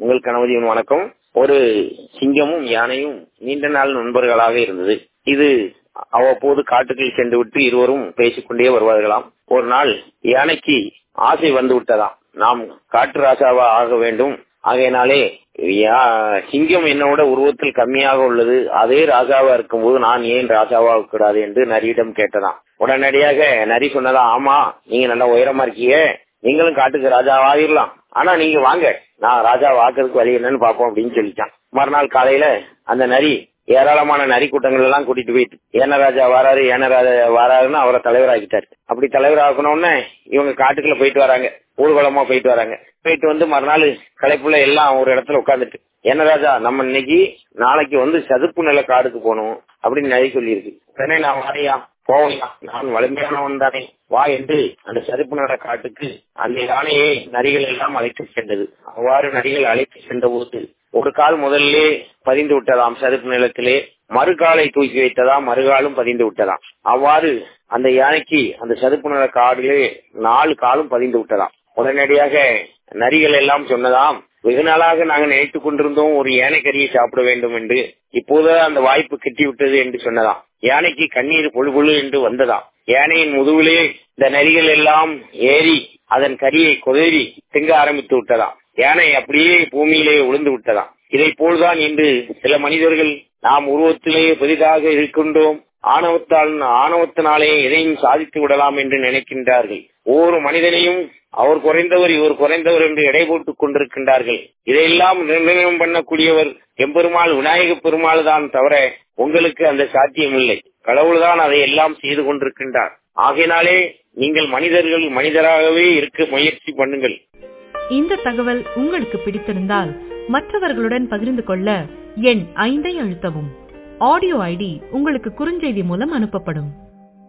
உங்கள் கணவதியின் வணக்கம் ஒரு சிங்கமும் யானையும் நீண்ட நாள் நண்பர்களாக இருந்தது இது அவ்வப்போது காட்டுக்குள் சென்று விட்டு இருவரும் பேசிக்கொண்டே வருவார்களாம் ஒரு நாள் யானைக்கு ஆசை வந்து விட்டதாம் நாம் காட்டு ராஜாவா ஆக வேண்டும் ஆகையினாலே சிங்கம் என்னோட உருவத்தில் கம்மியாக உள்ளது அதே ராஜாவா இருக்கும்போது நான் ஏன் ராஜாவா கூடாது என்று நரியிடம் கேட்டதாம் உடனடியாக நரி சொன்னதா ஆமா நீங்க நல்லா உயரமா இருக்கீங்க நீங்களும் காட்டுக்கு ராஜா ஆகிடலாம் ஆனா நீங்க வாங்க நான் ராஜா வாக்குறதுக்கு வழி என்னன்னு பாப்போம் அப்படின்னு சொல்லிட்டான் மறுநாள் காலையில அந்த நரி ஏராளமான நரி கூட்டங்கள் எல்லாம் கூட்டிட்டு போயிட்டு ஏனராஜா வராரு ஏனராஜா வராருன்னு அவரை தலைவராக்கிட்டாரு அப்படி தலைவராக்கணும்னு இவங்க காட்டுக்குள்ள போயிட்டு வராங்க ஊர்வலமா போயிட்டு வராங்க போயிட்டு வந்து மறுநாள் கலைப்புல எல்லாம் ஒரு இடத்துல உட்காந்துட்டு ஏனராஜா நம்ம இன்னைக்கு நாளைக்கு வந்து சதுப்பு நில காடுக்கு போகணும் அப்படின்னு நரி சொல்லியிருக்கு உடனே நான் வாரியா போவையா நான் வலிமையானவன் தானே வா என்று அந்த சதுப்பு நில காட்டுக்கு அந்த யானையை நரிகள் எல்லாம் அழைத்து சென்றது அவ்வாறு நரிகள் அழைத்து சென்ற போது ஒரு கால் முதல்லே பதிந்து விட்டதாம் சதுப்பு நிலத்திலே மறுகாலை தூக்கி வைத்ததாம் மறுகாலும் பதிந்து விட்டதாம் அவ்வாறு அந்த யானைக்கு அந்த சதுப்பு நில காடிலே நாலு காலும் பதிந்து விட்டதாம் உடனடியாக நரிகள் எல்லாம் சொன்னதாம் வெகு நாளாக நாங்கள் நினைத்துக் கொண்டிருந்தோம் ஒரு யானை கறியை சாப்பிட வேண்டும் என்று இப்போதுதான் அந்த வாய்ப்பு கிட்டிவிட்டது என்று சொன்னதாம் யானைக்கு கண்ணீர் பொழு பொழு என்று வந்ததாம் யானையின் முதுகிலே இந்த நரிகள் எல்லாம் ஏறி அதன் கரியை கொதறி திங்க ஆரம்பித்து விட்டதாம் யானை அப்படியே பூமியிலே விழுந்து விட்டதாம் இதை போல்தான் இன்று சில மனிதர்கள் நாம் உருவத்திலே பெரிதாக இருக்கின்றோம் ஆணவத்தால் ஆணவத்தினாலே எதையும் சாதித்து விடலாம் என்று நினைக்கின்றார்கள் ஒவ்வொரு மனிதனையும் அவர் குறைந்தவர் இவர் குறைந்தவர் என்று எடை போட்டுக் கொண்டிருக்கின்றார்கள் இதையெல்லாம் நிர்ணயம் பண்ணக்கூடியவர் எம்பெருமாள் விநாயக பெருமாள் தான் தவிர உங்களுக்கு அந்த சாத்தியம் இல்லை கடவுள்தான் அதை எல்லாம் செய்து கொண்டிருக்கின்றார் ஆகையினாலே நீங்கள் மனிதர்கள் மனிதராகவே இருக்க முயற்சி பண்ணுங்கள் இந்த தகவல் உங்களுக்கு பிடித்திருந்தால் மற்றவர்களுடன் பகிர்ந்து கொள்ள எண் ஐந்தை அழுத்தவும் ஆடியோ ஐடி உங்களுக்கு குறுஞ்செய்தி மூலம் அனுப்பப்படும்